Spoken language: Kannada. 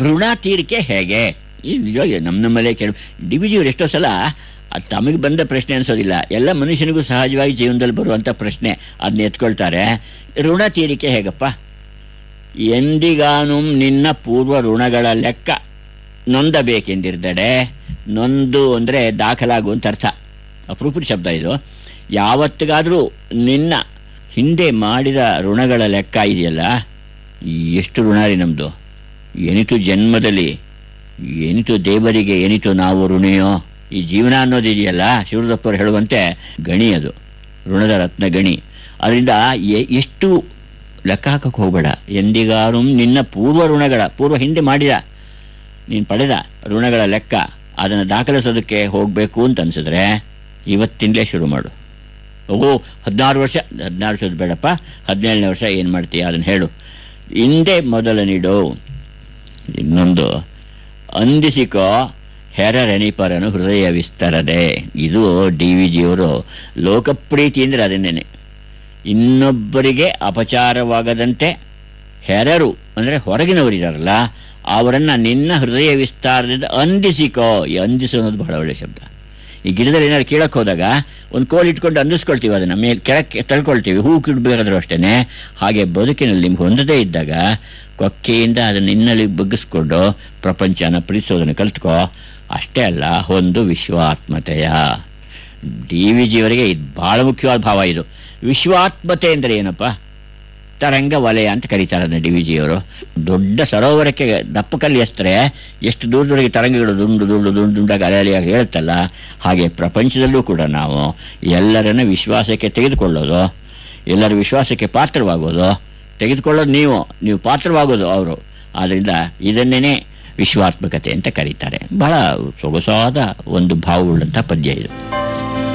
ಋಣ ತೀರಿಕೆ ಹೇಗೆ ಈ ನಿಜವಾಗಿ ನಮ್ಮ ನಮ್ಮಲ್ಲೇ ಕೆಲವು ಡಿ ವಿ ಜಿಯವರು ಎಷ್ಟೋ ಸಲ ಅದು ತಮಗೆ ಬಂದ ಪ್ರಶ್ನೆ ಅನ್ಸೋದಿಲ್ಲ ಎಲ್ಲ ಮನುಷ್ಯನಿಗೂ ಸಹಜವಾಗಿ ಜೀವನದಲ್ಲಿ ಬರುವಂಥ ಪ್ರಶ್ನೆ ಅದನ್ನ ಎತ್ಕೊಳ್ತಾರೆ ಋಣ ತೀರಿಕೆ ಹೇಗಪ್ಪ ಎಂದಿಗಾನು ನಿನ್ನ ಪೂರ್ವ ಋಣಗಳ ಲೆಕ್ಕ ನೊಂದಬೇಕೆಂದಿರ್ದಡೆ ನೊಂದು ಅಂದರೆ ದಾಖಲಾಗುವಂತ ಅರ್ಥ ಅಪರೂಪದ ಶಬ್ದ ಇದು ಯಾವತ್ತಿಗಾದರೂ ನಿನ್ನ ಹಿಂದೆ ಮಾಡಿದ ಋಣಗಳ ಲೆಕ್ಕ ಇದೆಯಲ್ಲ ಎಷ್ಟು ಋಣ ರೀ ನಮ್ಮದು ಏನಿತು ಜನ್ಮದಲ್ಲಿ ಏನಿತು ದೇವರಿಗೆ ಏನಿತು ನಾವು ಋಣಿಯೋ ಈ ಜೀವನ ಅನ್ನೋದಿದೆಯಲ್ಲ ಶಿವರುದಪ್ಪರು ಹೇಳುವಂತೆ ಗಣಿ ಅದು ಋಣದ ರತ್ನ ಗಣಿ ಅದರಿಂದ ಎ- ಎಷ್ಟು ಲೆಕ್ಕ ಹಾಕಕ್ಕೆ ಹೋಗಬೇಡ ಎಂದಿಗಾರು ನಿನ್ನ ಪೂರ್ವ ಋಣಗಳ ಪೂರ್ವ ಹಿಂದೆ ಮಾಡಿದ ನೀನು ಪಡೆದ ಋಣಗಳ ಲೆಕ್ಕ ಅದನ್ನು ದಾಖಲಿಸೋದಕ್ಕೆ ಹೋಗಬೇಕು ಅಂತ ಅನ್ಸಿದ್ರೆ ಇವತ್ತಿಂದಲೇ ಶುರು ಮಾಡು ಓ ಹದಿನಾರು ವರ್ಷ ಹದಿನಾರು ವರ್ಷದ ಬೇಡಪ್ಪ ಹದಿನೇಳನೇ ವರ್ಷ ಏನು ಮಾಡ್ತೀಯ ಅದನ್ನು ಹೇಳು ಹಿಂದೆ ಮೊದಲ ನೀಡು ಇನ್ನೊಂದು ಅಂದಿಸಿಕೋ ಹೆರರೆನಿಪರನು ಹೃದಯ ವಿಸ್ತರದೆ ಇದು ಡಿ ವಿ ಜಿಯವರು ಲೋಕಪ್ರೀತಿ ಅಂದರೆ ಅದನ್ನೇನೆ ಇನ್ನೊಬ್ಬರಿಗೆ ಅಪಚಾರವಾಗದಂತೆ ಹೆರರು ಅಂದರೆ ಹೊರಗಿನವರಿದಾರಲ್ಲ ಅವರನ್ನು ನಿನ್ನ ಹೃದಯ ವಿಸ್ತಾರದಿಂದ ಅಂದಿಸಿಕೋ ಈ ಅಂದಿಸು ಅನ್ನೋದು ಬಹಳ ಒಳ್ಳೆಯ ಶಬ್ದ ಈ ಗಿಡದಲ್ಲಿ ಏನಾದ್ರು ಕೀಳಕ್ಕೆ ಹೋದಾಗ ಒಂದು ಕೋಲ್ ಇಟ್ಕೊಂಡು ಅಂದಿಸ್ಕೊಳ್ತೀವಿ ಅದನ್ನು ಮೇಲೆ ಕೆಳಕ್ಕೆ ತಳ್ಕೊಳ್ತೀವಿ ಹೂ ಕಿಡ್ಬೇಕಾದ್ರೂ ಅಷ್ಟೇ ಹಾಗೆ ಬದುಕಿನಲ್ಲಿ ನಿಮ್ಗೆ ಹೊಂದದೇ ಇದ್ದಾಗ ಕೊಕ್ಕೆಯಿಂದ ಅದನ್ನು ಇನ್ನಲ್ಲಿ ಬಗ್ಗಿಸ್ಕೊಂಡು ಪ್ರಪಂಚನ ಪ್ರೀತಿಸೋದನ್ನು ಕಲ್ತ್ಕೋ ಅಷ್ಟೇ ಅಲ್ಲ ಒಂದು ವಿಶ್ವಾತ್ಮತೆಯ ಡಿ ವಿ ಜಿಯವರಿಗೆ ಇದು ಭಾಳ ಮುಖ್ಯವಾದ ಭಾವ ಇದು ವಿಶ್ವಾತ್ಮತೆ ಅಂದರೆ ಏನಪ್ಪ ತರಂಗ ವಲಯ ಅಂತ ಕರೀತಾರೆ ಅದನ್ನ ಡಿ ವಿ ಜಿಯವರು ದೊಡ್ಡ ಸರೋವರಕ್ಕೆ ದಪ್ಪ ಕಲ್ಲು ಎಸ್ತರೆ ಎಷ್ಟು ದೂರದವರೆಗೆ ತರಂಗಗಳು ದುಂಡು ದುಂಡು ದುಂಡು ದುಂಡಾಗಿ ಅಲೆ ಅಲೆಯಾಗಿ ಹೇಳುತ್ತಲ್ಲ ಹಾಗೆ ಪ್ರಪಂಚದಲ್ಲೂ ಕೂಡ ನಾವು ಎಲ್ಲರನ್ನ ವಿಶ್ವಾಸಕ್ಕೆ ತೆಗೆದುಕೊಳ್ಳೋದು ಎಲ್ಲರ ವಿಶ್ವಾಸಕ್ಕೆ ಪಾತ್ರವಾಗೋದು ತೆಗೆದುಕೊಳ್ಳೋದು ನೀವು ನೀವು ಪಾತ್ರವಾಗೋದು ಅವರು ಆದ್ದರಿಂದ ಇದನ್ನೇ ವಿಶ್ವಾತ್ಮಕತೆ ಅಂತ ಕರೀತಾರೆ ಬಹಳ ಸೊಗಸಾದ ಒಂದು ಭಾವವುಳ್ಳಂಥ ಪದ್ಯ ಇದು